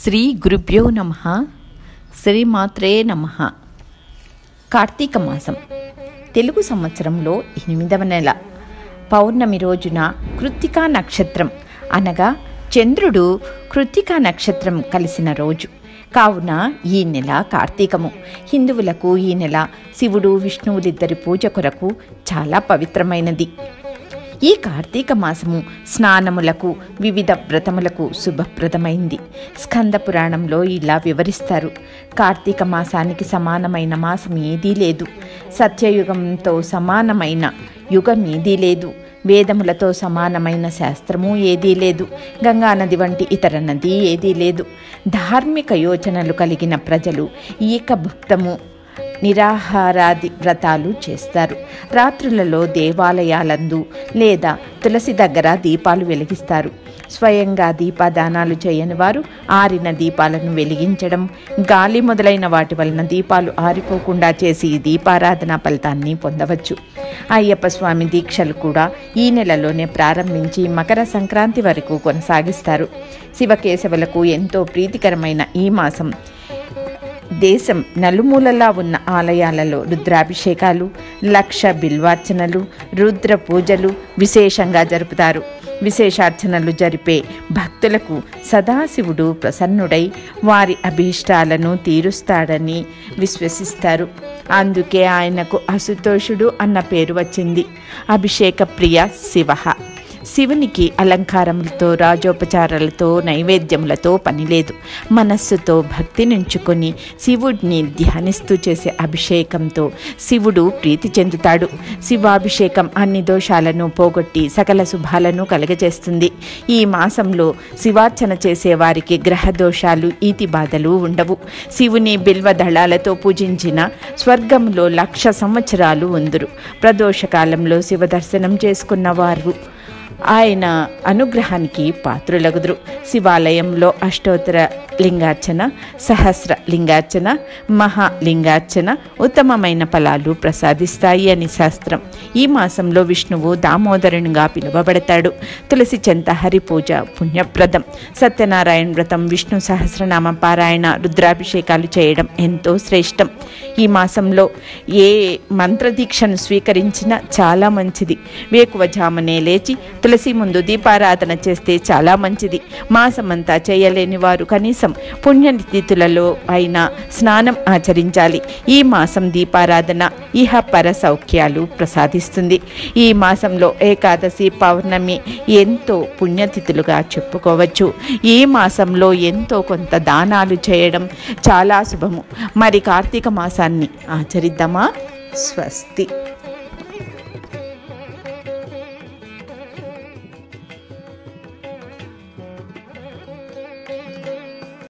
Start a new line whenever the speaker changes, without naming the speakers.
శ్రీ గురుభ్యో నమ శ్రీమాత్రే నమ కార్తీక మాసం తెలుగు సంవత్సరంలో ఎనిమిదవ నెల పౌర్ణమి రోజున కృత్తికా నక్షత్రం అనగా చంద్రుడు కృత్తికా నక్షత్రం కలిసిన రోజు కావున ఈ నెల కార్తీకము హిందువులకు ఈ నెల శివుడు విష్ణువులిద్దరి పూజ కొరకు చాలా పవిత్రమైనది ఈ కార్తీక మాసము స్నానములకు వివిధ వ్రతములకు శుభప్రదమైంది స్కంద పురాణంలో ఇలా వివరిస్తారు కార్తీక మాసానికి సమానమైన మాసం ఏదీ లేదు సత్యయుగంతో సమానమైన యుగం ఏదీ లేదు వేదములతో సమానమైన శాస్త్రము ఏదీ లేదు గంగానది వంటి ఇతర నది ఏదీ లేదు ధార్మిక యోచనలు కలిగిన ప్రజలు ఏకభుక్తము నిరాహారాది వ్రతాలు చేస్తారు రాత్రులలో దేవాలయాలందు లేదా తులసి దగ్గర దీపాలు వెలిగిస్తారు స్వయంగా దీపదానాలు చేయని వారు ఆరిన దీపాలను వెలిగించడం గాలి మొదలైన వాటి వలన దీపాలు ఆరిపోకుండా చేసి ఈ దీపారాధన ఫలితాన్ని పొందవచ్చు అయ్యప్ప స్వామి దీక్షలు కూడా ఈ నెలలోనే ప్రారంభించి మకర సంక్రాంతి వరకు కొనసాగిస్తారు శివకేశవులకు ఎంతో ప్రీతికరమైన ఈ మాసం దేశం నలుమూలలా ఉన్న ఆలయాలలో రుద్రాభిషేకాలు లక్ష బిల్వార్చనలు రుద్ర పూజలు విశేషంగా జరుపుతారు విశేషార్చనలు జరిపే భక్తులకు సదాశివుడు ప్రసన్నుడై వారి అభీష్టాలను తీరుస్తాడని విశ్వసిస్తారు అందుకే ఆయనకు అసుతోషుడు అన్న పేరు వచ్చింది అభిషేక ప్రియ శివ శివునికి అలంకారములతో రాజోపచారాలతో నైవేద్యములతో పనిలేదు మనస్సుతో భక్తి నుంచుకొని శివుడిని ధ్యానిస్తూ చేసే అభిషేకంతో శివుడు ప్రీతి చెందుతాడు శివాభిషేకం అన్ని దోషాలను పోగొట్టి సకల శుభాలను కలగజేస్తుంది ఈ మాసంలో శివార్చన చేసే వారికి గ్రహ దోషాలు ఈతి బాధలు ఉండవు శివుని బిల్వ దళాలతో పూజించిన స్వర్గంలో లక్ష సంవత్సరాలు ఉందురు ప్రదోషకాలంలో శివ దర్శనం చేసుకున్న వారు ఆయన అనుగ్రహానికి పాత్రులగుదురు శివాలయంలో అష్టోత్తర లింగార్చన సహస్ర లింగార్చన మహాలింగార్చన ఉత్తమమైన ఫలాలు ప్రసాదిస్తాయి అని శాస్త్రం ఈ మాసంలో విష్ణువు దామోదరునిగా పిలువబడతాడు తులసి చెంత హరి పూజ పుణ్యప్రదం సత్యనారాయణ వ్రతం విష్ణు సహస్రనామ పారాయణ రుద్రాభిషేకాలు చేయడం ఎంతో శ్రేష్టం ఈ మాసంలో ఏ మంత్రదీక్షను స్వీకరించినా చాలా మంచిది వేకువజామునే లేచి తులసి ముందు దీపారాధన చేస్తే చాలా మంచిది మాసమంతా చేయలేని వారు కనీసం పుణ్యతిథులలో అయినా స్నానం ఆచరించాలి ఈ మాసం దీపారాధన ఇహ పర సౌఖ్యాలు ప్రసాదిస్తుంది ఈ మాసంలో ఏకాదశి పౌర్ణమి ఎంతో పుణ్యతిథులుగా చెప్పుకోవచ్చు ఈ మాసంలో ఎంతో కొంత దానాలు చేయడం చాలా శుభము మరి కార్తీక మాసాన్ని ఆచరిద్దామా స్వస్తి